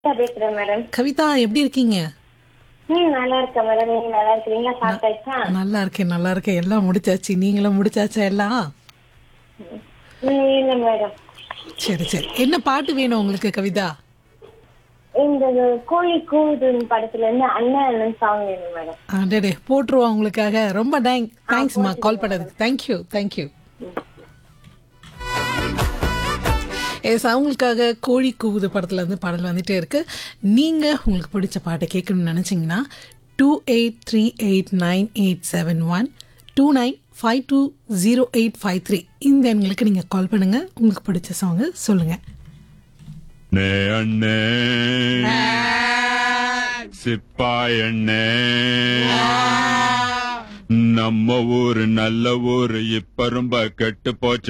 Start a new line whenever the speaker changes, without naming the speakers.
கவிதா பேசுறேன் மேடம்
கவிதா எப்படி இருக்கீங்க
ம் நல்லா இருக்கேன் மேடம் நீங்க நல்லா இருக்கிறீங்களா சாப்பிட்டாச்சா
நல்லா இருக்கேன் நல்லா இருக்கேன் எல்லாம் முடிச்சாச்சு நீங்களும் முடிச்சாச்சா எல்லாம்
ம் இல்லை மேடம்
சரி சரி என்ன பாட்டு வேணும் உங்களுக்கு கவிதா
இந்த கோழி கூதுன்னு படத்துல இருந்து அண்ணன் அண்ணன் சாங் வேணும் மேடம்
அடடே போட்டுருவோம் உங்களுக்காக ரொம்ப தேங்க் தேங்க்ஸ்மா கால் பண்ணதுக்கு தேங்க்யூ தேங்க்யூ எஸ் அவங்களுக்காக கோழி கூவுது படத்துல இருந்து பாடல் வந்துட்டே இருக்கு நீங்க உங்களுக்கு பிடிச்ச பாட்டை கேட்கணும்னு நினைச்சீங்கன்னா two eight three eight nine eight seven one two nine five two zero eight five three இந்த எண்களுக்கு நீங்க கால் பண்ணுங்க உங்களுக்கு பிடிச்ச சாங்கு சொல்லுங்க
நே அண்ணே சிப்பாய் அண்ணே நம்ம ஊரு நல்ல ஊரு இப்ப ரொம்ப கெட்டு போச்ச